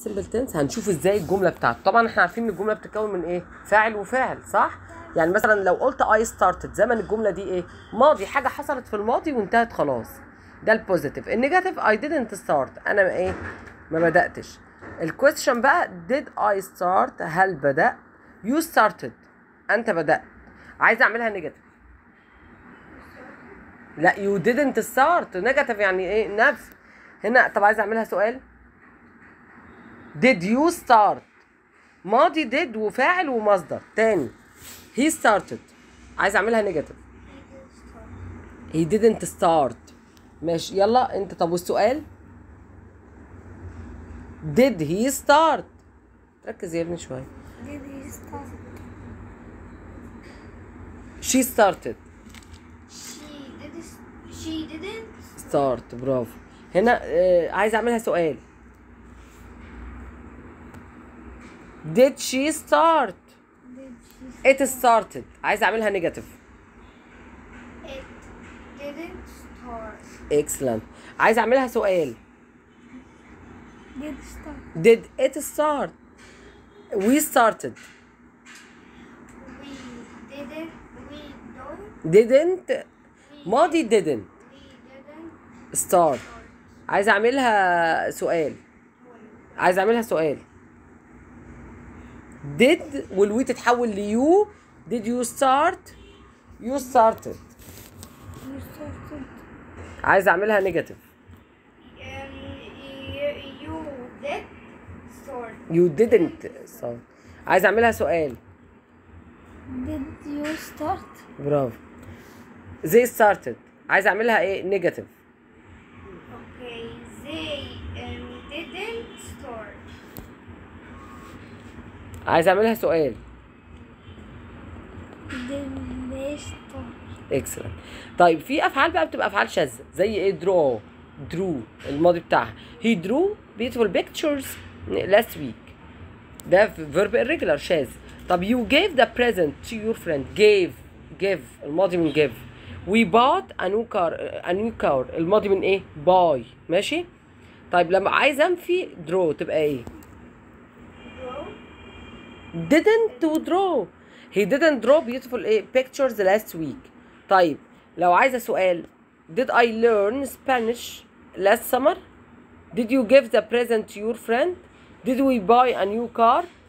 سمبل تنس هنشوف ازاي الجمله بتاعته طبعا احنا عارفين ان الجمله بتتكون من ايه فاعل وفاعل صح يعني مثلا لو قلت اي ستارتد زمن الجمله دي ايه ماضي حاجه حصلت في الماضي وانتهت خلاص ده البوزيتيف النيجاتيف اي didn't ستارت انا ايه ما بداتش الكويستشن بقى did I start هل بدأ you started انت بدأت عايز اعملها نيجاتيف لا you didn't start نيجاتيف يعني ايه نفس هنا طب عايز اعملها سؤال did you start ماضي did وفاعل ومصدر تاني he started عايز اعملها نيجاتيف he didn't start ماشي يلا انت طب والسؤال did he start ركز يا ابني شويه Did he start? she started She did. She didn't. start برافو هنا آه عايز اعملها سؤال did she start Did she? it started عايز اعملها نيجاتيف It didn't start. excellent عايز اعملها سؤال Did start. did it start we started We didn't. We don't. didn't ماضي didn't We didn't start عايز اعملها سؤال عايز اعملها سؤال did والوي تتحول ليو did you start you started You started. عايز اعملها نيجاتيف Um, you, you did start. you didn't start عايز اعملها سؤال Did you start? برافو they started عايز اعملها ايه نيجاتيف Okay, they um, didn't start. عايز اعملها سؤال Did they start? اكسلنت طيب في افعال بقى بتبقى افعال شاذه زي ايه درو درو الماضي بتاعها هي درو beautiful pictures last week ده فيرب irregular شاذ طب you gave the present to your friend gave give الماضي من give we bought a new car a new car الماضي من ايه buy ماشي طيب لما عايز انفي draw تبقى ايه Draw. didn't to draw he didn't draw beautiful eh, pictures last week طيب لو عايزة سؤال did I learn Spanish last summer did you give the present to your friend did we buy a new car